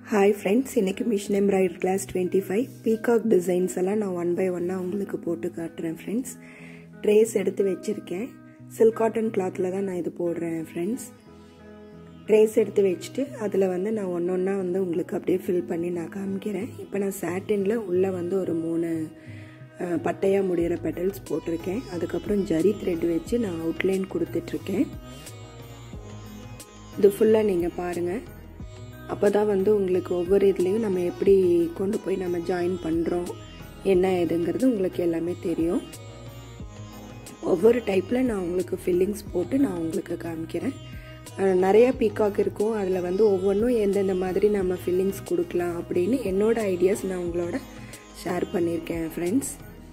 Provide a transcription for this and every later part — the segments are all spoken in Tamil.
ஹாய் ஃப்ரெண்ட்ஸ் இன்றைக்கி machine embroidery class twenty five peacock designs எல்லாம் நான் ஒன் பை ஒன்னாக உங்களுக்கு போட்டு காட்டுறேன் ஃப்ரெண்ட்ஸ் ட்ரேஸ் எடுத்து வச்சுருக்கேன் சில்க் காட்டன் கிளாத்தில் தான் நான் இது போடுறேன் ஃப்ரெண்ட்ஸ் ட்ரேஸ் எடுத்து வச்சுட்டு அதில் வந்து நான் ஒன்று ஒன்றா வந்து உங்களுக்கு அப்படியே ஃபில் பண்ணி நான் காமிக்கிறேன் இப்போ நான் சாட்டினில் உள்ளே வந்து ஒரு மூணு பட்டையாக முடிகிற பெட்டல்ஸ் போட்டிருக்கேன் அதுக்கப்புறம் ஜரி த்ரெட் வச்சு நான் அவுட்லைன் கொடுத்துட்ருக்கேன் இது ஃபுல்லாக நீங்கள் பாருங்கள் அப்போ தான் வந்து உங்களுக்கு ஒவ்வொரு இதுலேயும் நம்ம எப்படி கொண்டு போய் நம்ம ஜாயின் பண்ணுறோம் என்ன ஏதுங்கிறது உங்களுக்கு எல்லாமே தெரியும் ஒவ்வொரு டைப்பில் நான் உங்களுக்கு ஃபில்லிங்ஸ் போட்டு நான் உங்களுக்கு காமிக்கிறேன் நிறைய பீகாக் இருக்கும் அதில் வந்து ஒவ்வொன்றும் எந்தெந்த மாதிரி நம்ம ஃபில்லிங்ஸ் கொடுக்கலாம் அப்படின்னு என்னோட ஐடியாஸ் நான் உங்களோட ஷேர் பண்ணியிருக்கேன் ஃப்ரெண்ட்ஸ்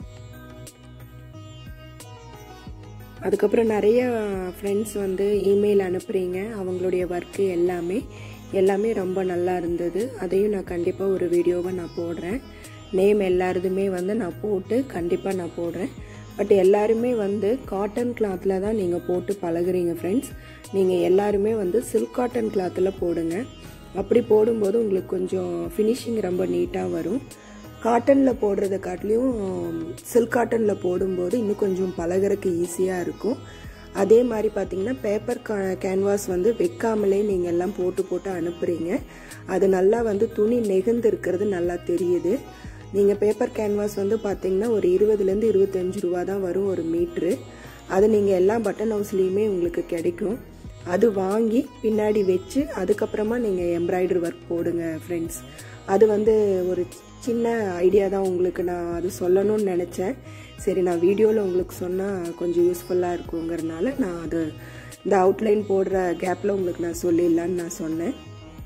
அதுக்கப்புறம் நிறைய ஃப்ரெண்ட்ஸ் வந்து இமெயில் அனுப்புகிறீங்க அவங்களுடைய ஒர்க்கு எல்லாமே எல்லாமே ரொம்ப நல்லா இருந்தது அதையும் நான் கண்டிப்பாக ஒரு வீடியோவை நான் போடுறேன் நேம் எல்லாருதுமே வந்து நான் போட்டு கண்டிப்பாக நான் போடுறேன் பட் எல்லாருமே வந்து காட்டன் கிளாத்தில் தான் நீங்கள் போட்டு பழகுறீங்க ஃப்ரெண்ட்ஸ் நீங்கள் எல்லாருமே வந்து சில்க் காட்டன் கிளாத்தில் போடுங்க அப்படி போடும்போது உங்களுக்கு கொஞ்சம் ஃபினிஷிங் ரொம்ப நீட்டாக வரும் காட்டனில் போடுறத காட்டிலையும் சில்க் காட்டனில் போடும்போது இன்னும் கொஞ்சம் பழகிறதுக்கு ஈஸியாக இருக்கும் அதே மாதிரி பார்த்தீங்கன்னா பேப்பர் கா கேன்வாஸ் வந்து வைக்காமலே நீங்கள் எல்லாம் போட்டு போட்டு அனுப்புகிறீங்க அது நல்லா வந்து துணி நெகுந்து இருக்கிறது நல்லா தெரியுது நீங்கள் பேப்பர் கேன்வாஸ் வந்து பார்த்தீங்கன்னா ஒரு இருபதுலேருந்து இருபத்தஞ்சு ரூபா தான் வரும் ஒரு மீட்ரு அது நீங்கள் எல்லா பட்டன் ஹவுஸ்லேயுமே உங்களுக்கு கிடைக்கும் அது வாங்கி பின்னாடி வச்சு அதுக்கப்புறமா நீங்கள் எம்ப்ராய்டரி ஒர்க் போடுங்க ஃப்ரெண்ட்ஸ் அது வந்து ஒரு சின்ன ஐடியா தான் உங்களுக்கு நான் அது சொல்லணும்னு நினச்சேன் சரி நான் வீடியோவில் உங்களுக்கு சொன்னால் கொஞ்சம் யூஸ்ஃபுல்லாக இருக்குங்கிறனால நான் அது இந்த அவுட்லைன் போடுற கேப்பில் உங்களுக்கு நான் சொல்லிடலான்னு நான் சொன்னேன்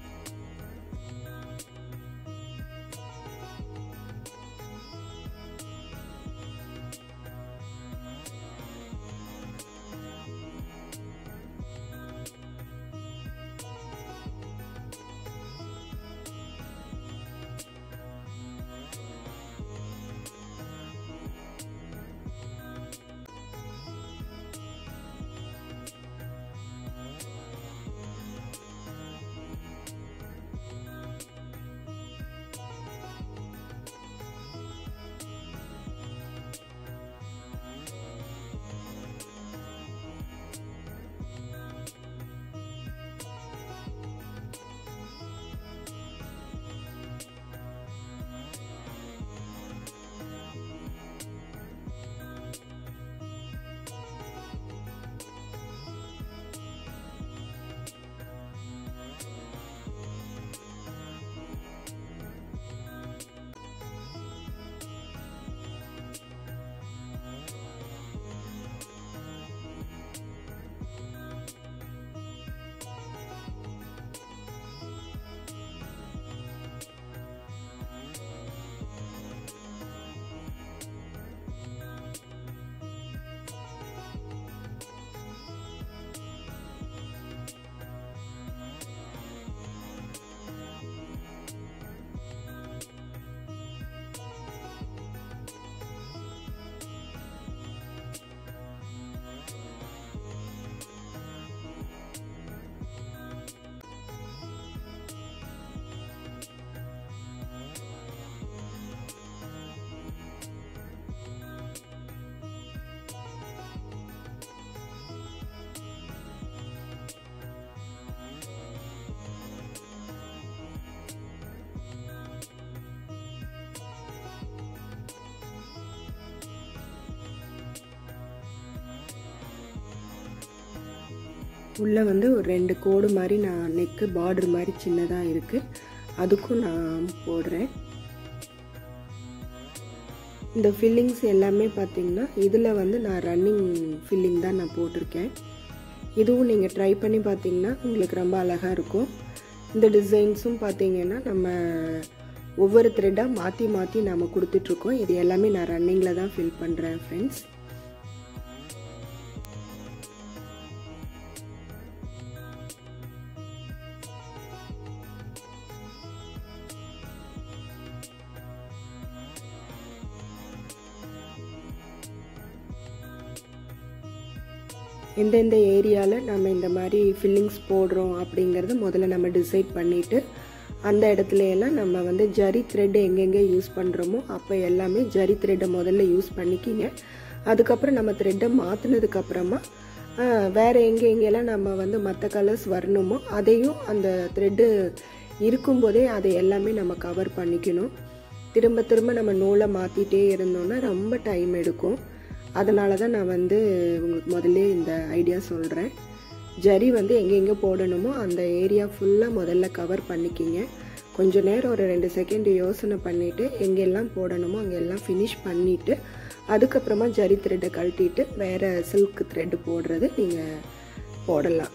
உள்ளே வந்து ஒரு ரெண்டு கோடு மாதிரி நான் நெக்கு பார்டர் மாதிரி சின்னதாக இருக்குது அதுக்கும் நான் போடுறேன் இந்த ஃபில்லிங்ஸ் எல்லாமே பார்த்தீங்கன்னா இதில் வந்து நான் ரன்னிங் ஃபில்லிங் தான் நான் போட்டிருக்கேன் இதுவும் நீங்கள் ட்ரை பண்ணி பார்த்தீங்கன்னா உங்களுக்கு ரொம்ப அழகாக இருக்கும் இந்த டிசைன்ஸும் பார்த்தீங்கன்னா நம்ம ஒவ்வொரு த்ரெட்டாக மாற்றி மாற்றி நாம் கொடுத்துட்ருக்கோம் இது எல்லாமே நான் ரன்னிங்கில் தான் ஃபில் பண்ணுறேன் ஃப்ரெண்ட்ஸ் எந்தெந்த ஏரியாவில் நம்ம இந்த மாதிரி ஃபில்லிங்ஸ் போடுறோம் அப்படிங்கிறத முதல்ல நம்ம டிசைட் பண்ணிவிட்டு அந்த இடத்துல எல்லாம் நம்ம வந்து ஜரி த்ரெட் எங்கெங்கே யூஸ் பண்ணுறோமோ அப்போ எல்லாமே ஜரி த்ரெட்டை முதல்ல யூஸ் பண்ணிக்கிங்க அதுக்கப்புறம் நம்ம த்ரெட்டை மாற்றினதுக்கு அப்புறமா வேறு எங்கே எங்கெல்லாம் நம்ம வந்து மற்ற கலர்ஸ் வரணுமோ அதையும் அந்த த்ரெட்டு இருக்கும்போதே அதை எல்லாமே நம்ம கவர் பண்ணிக்கணும் திரும்ப திரும்ப நம்ம நூலை மாற்றிட்டே இருந்தோம்னா ரொம்ப டைம் எடுக்கும் அதனால தான் நான் வந்து உங்களுக்கு முதல்ல இந்த ஐடியா சொல்கிறேன் ஜரி வந்து எங்கெங்கே போடணுமோ அந்த ஏரியா ஃபுல்லாக முதல்ல கவர் பண்ணிக்கிங்க கொஞ்ச நேரம் ஒரு ரெண்டு செகண்ட் யோசனை பண்ணிவிட்டு எங்கெல்லாம் போடணுமோ அங்கெல்லாம் ஃபினிஷ் பண்ணிவிட்டு அதுக்கப்புறமா ஜரி த்ரெட்டை கழட்டிட்டு வேறு சில்க் த்ரெட்டு போடுறது நீங்கள் போடலாம்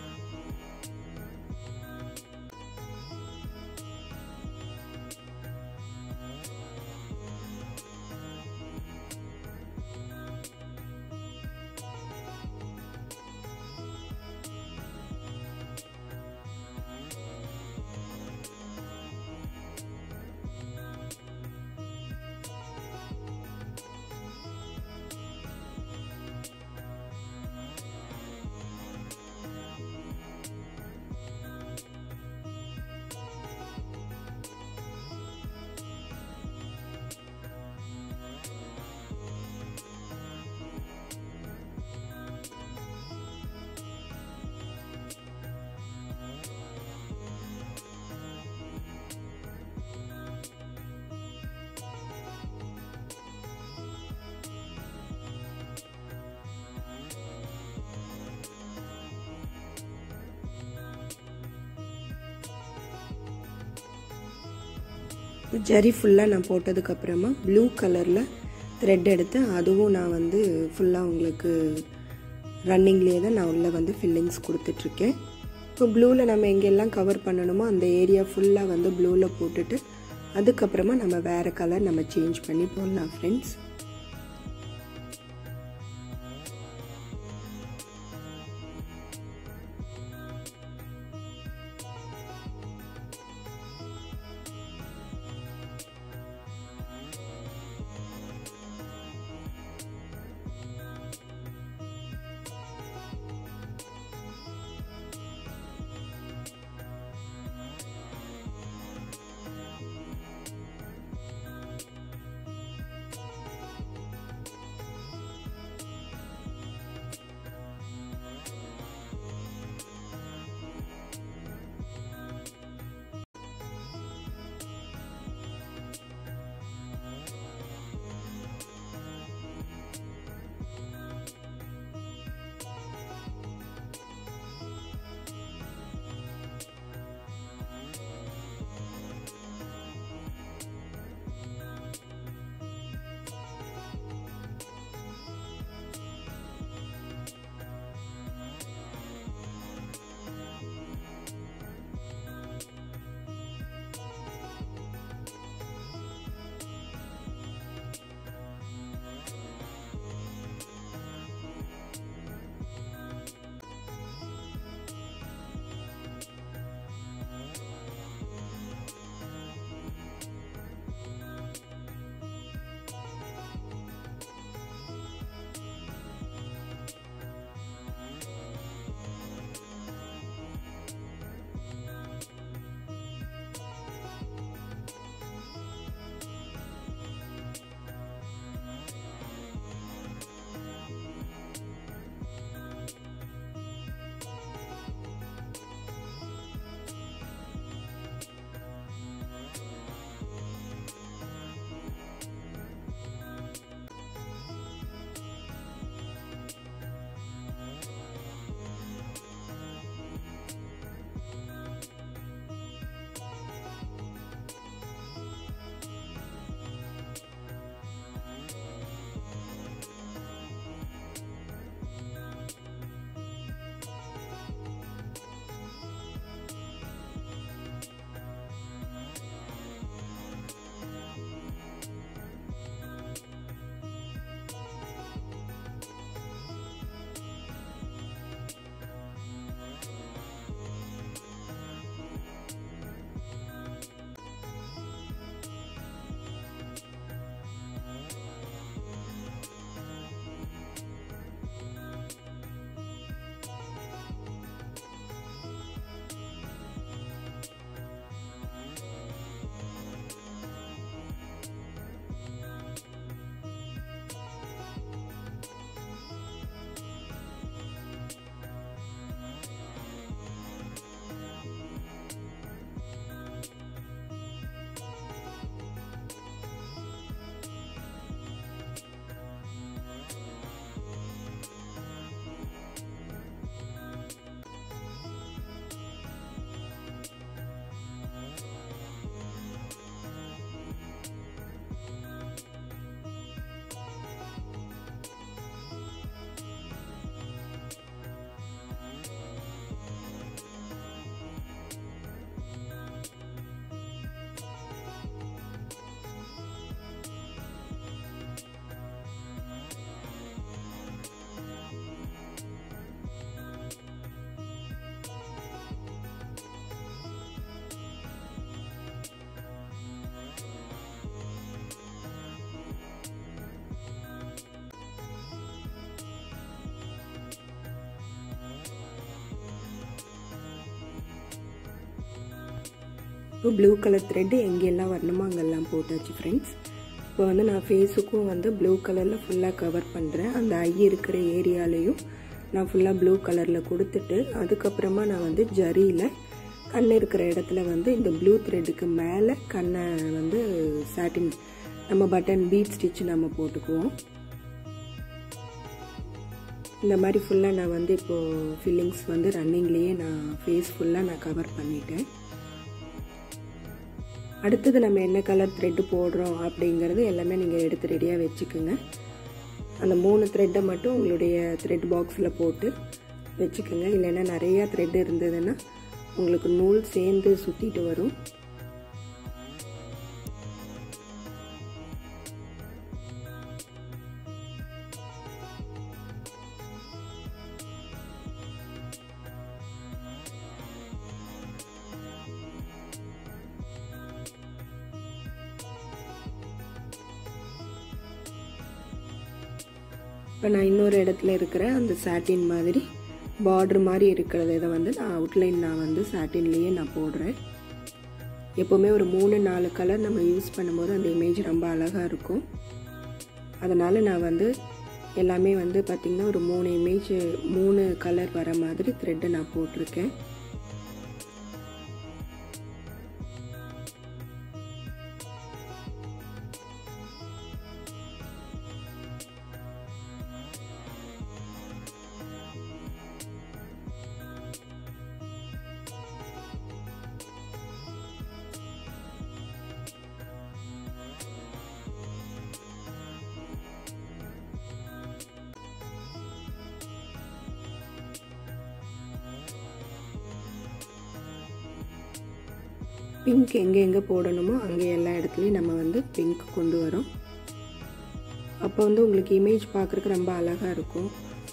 ஜரி ஃபுல்லாக நான் போட்டதுக்கப்புறமா ப்ளூ கலரில் த்ரெட் எடுத்து அதுவும் நான் வந்து ஃபுல்லாக உங்களுக்கு ரன்னிங்லேயே தான் நான் உள்ளே வந்து ஃபில்லிங்ஸ் கொடுத்துட்ருக்கேன் இப்போ ப்ளூவில் நம்ம எங்கெல்லாம் கவர் பண்ணணுமோ அந்த ஏரியா ஃபுல்லாக வந்து ப்ளூவில் போட்டுட்டு அதுக்கப்புறமா நம்ம வேறு கலர் நம்ம சேஞ்ச் பண்ணி போடலாம் ஃப்ரெண்ட்ஸ் இப்போ ப்ளூ கலர் த்ரெட்டு எங்கெல்லாம் வரணுமோ அங்கெல்லாம் போட்டாச்சு ஃப்ரெண்ட்ஸ் இப்போ வந்து நான் ஃபேஸுக்கும் வந்து ப்ளூ கலரில் ஃபுல்லாக கவர் பண்ணுறேன் அந்த ஐ இருக்கிற ஏரியாலையும் நான் ஃபுல்லாக ப்ளூ கலரில் கொடுத்துட்டு அதுக்கப்புறமா நான் வந்து ஜரியில் கண் இருக்கிற இடத்துல வந்து இந்த ப்ளூ த்ரெட்டுக்கு மேலே கண்ணை வந்து சாட்டின் நம்ம பட்டன் பீட் ஸ்டிச் நம்ம போட்டுக்குவோம் இந்த மாதிரி ஃபுல்லாக நான் வந்து இப்போது ஃபில்லிங்ஸ் வந்து ரன்னிங்லேயே நான் ஃபேஸ் ஃபுல்லாக நான் கவர் பண்ணிட்டேன் அடுத்தது நம்ம என்ன கலர் த்ரெட்டு போடுறோம் அப்படிங்கிறது எல்லாமே நீங்கள் எடுத்து ரெடியாக வச்சுக்கோங்க அந்த மூணு த்ரெட்டை மட்டும் உங்களுடைய த்ரெட் பாக்ஸில் போட்டு வச்சுக்கோங்க இல்லைன்னா நிறையா த்ரெட் இருந்ததுன்னா உங்களுக்கு நூல் சேர்ந்து சுற்றிட்டு வரும் இப்போ நான் இன்னொரு இடத்துல இருக்கிற அந்த சாட்டின் மாதிரி பார்டர் மாதிரி இருக்கிறத இதை வந்து நான் அவுட்லைன் நான் வந்து சாட்டின்லேயே நான் போடுறேன் எப்போவுமே ஒரு மூணு நாலு கலர் நம்ம யூஸ் பண்ணும்போது அந்த இமேஜ் ரொம்ப அழகாக இருக்கும் அதனால் நான் வந்து எல்லாமே வந்து பார்த்திங்கன்னா ஒரு மூணு இமேஜ் மூணு கலர் வர மாதிரி த்ரெட்டை நான் போட்டிருக்கேன் பிங்க் எங்கே எங்கே போடணுமோ அங்கே எல்லா இடத்துலையும் நம்ம வந்து பிங்க் கொண்டு வரோம் அப்போ வந்து உங்களுக்கு இமேஜ் பார்க்குறதுக்கு ரொம்ப அழகாக இருக்கும்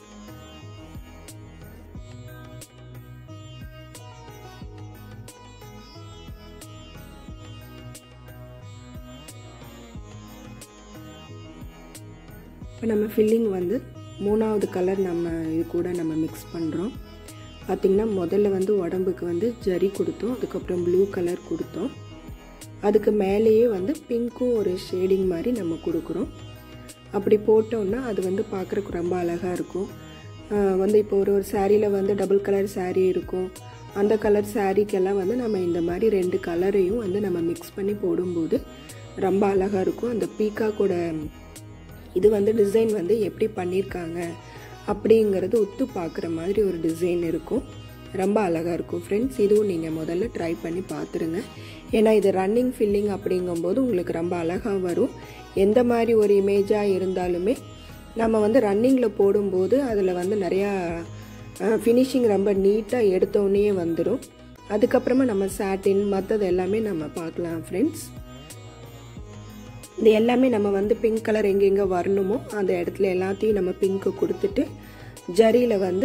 இப்போ நம்ம ஃபில்லிங் வந்து மூணாவது கலர் நம்ம இது கூட நம்ம மிக்ஸ் பண்ணுறோம் பார்த்திங்கன்னா முதல்ல வந்து உடம்புக்கு வந்து ஜரி கொடுத்தோம் அதுக்கப்புறம் ப்ளூ கலர் கொடுத்தோம் அதுக்கு மேலேயே வந்து பிங்க்கும் ஒரு ஷேடிங் மாதிரி நம்ம கொடுக்குறோம் அப்படி போட்டோம்னா அது வந்து பார்க்குறக்கு ரொம்ப அழகாக இருக்கும் வந்து இப்போ ஒரு ஒரு சாரியில் வந்து டபுள் கலர் சாரீ இருக்கும் அந்த கலர் சாரீக்கெல்லாம் வந்து நம்ம இந்த மாதிரி ரெண்டு கலரையும் வந்து நம்ம மிக்ஸ் பண்ணி போடும்போது ரொம்ப அழகாக இருக்கும் அந்த பீக்காக்கோட இது வந்து டிசைன் வந்து எப்படி பண்ணியிருக்காங்க அப்படிங்கிறது ஒத்து பார்க்குற மாதிரி ஒரு டிசைன் இருக்கும் ரொம்ப அழகாக இருக்கும் ஃப்ரெண்ட்ஸ் இதுவும் நீங்கள் முதல்ல ட்ரை பண்ணி பார்த்துருங்க ஏன்னா இது ரன்னிங் ஃபில்லிங் அப்படிங்கும்போது உங்களுக்கு ரொம்ப அழகாக வரும் எந்த மாதிரி ஒரு இமேஜாக இருந்தாலுமே நம்ம வந்து ரன்னிங்கில் போடும்போது அதில் வந்து நிறையா ஃபினிஷிங் ரொம்ப நீட்டாக எடுத்தோடனே வந்துடும் அதுக்கப்புறமா நம்ம சாட்டின் மற்றது எல்லாமே நம்ம பார்க்கலாம் ஃப்ரெண்ட்ஸ் இது எல்லாமே நம்ம வந்து பிங்க் கலர் எங்கெங்கே வரணுமோ அந்த இடத்துல எல்லாத்தையும் நம்ம பிங்க்கு கொடுத்துட்டு ஜரியில் வந்து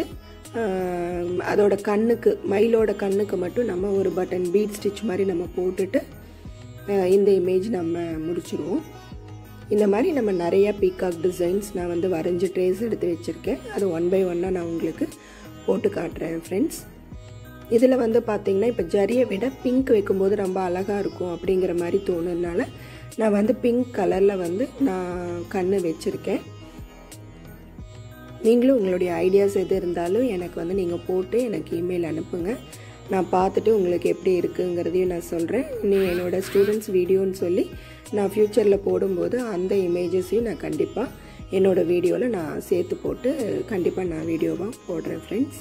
அதோட கண்ணுக்கு மயிலோட கண்ணுக்கு மட்டும் நம்ம ஒரு பட்டன் பீட் ஸ்டிச் மாதிரி நம்ம போட்டுட்டு இந்த இமேஜ் நம்ம முடிச்சிருவோம் இந்த மாதிரி நம்ம நிறையா பீகாக் டிசைன்ஸ் நான் வந்து வரைஞ்சி ட்ரேஸ் எடுத்து வச்சுருக்கேன் அது ஒன் பை ஒன்னாக நான் உங்களுக்கு போட்டு காட்டுறேன் ஃப்ரெண்ட்ஸ் இதில் வந்து பார்த்திங்கன்னா இப்போ ஜரியை விட பிங்க் வைக்கும்போது ரொம்ப அழகாக இருக்கும் அப்படிங்கிற மாதிரி தோணுனால நான் வந்து பிங்க் கலரில் வந்து நான் கண் வச்சுருக்கேன் நீங்களும் உங்களுடைய ஐடியாஸ் எது இருந்தாலும் எனக்கு வந்து நீங்கள் போட்டு எனக்கு இமெயில் அனுப்புங்க நான் பார்த்துட்டு உங்களுக்கு எப்படி இருக்குங்கிறதையும் நான் சொல்கிறேன் நீ என்னோடய ஸ்டூடெண்ட்ஸ் வீடியோன்னு சொல்லி நான் ஃப்யூச்சரில் போடும்போது அந்த இமேஜஸையும் நான் கண்டிப்பாக என்னோடய வீடியோவில் நான் சேர்த்து போட்டு கண்டிப்பாக நான் வீடியோவாக போடுறேன் ஃப்ரெண்ட்ஸ்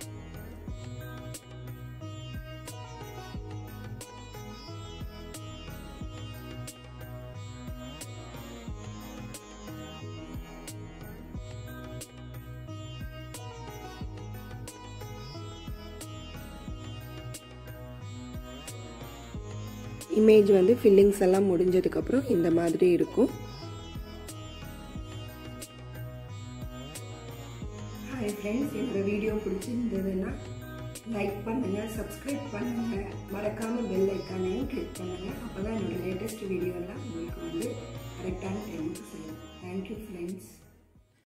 இமேஜ் வந்து ஃபில்லிங்ஸ் எல்லாம் முடிஞ்சதுக்கப்புறம் இந்த மாதிரி இருக்கும் ஹாய் ஃப்ரெண்ட்ஸ் என்னோட வீடியோ பிடிச்சிருந்ததுன்னா லைக் பண்ணுங்கள் சப்ஸ்கிரைப் பண்ணுங்கள் மறக்காமல் பெல் ஐக்கானையும் கிளிக் பண்ணுங்கள் அப்போ தான் என்னோடய லேட்டஸ்ட் வீடியோலாம் உங்களுக்கு வந்து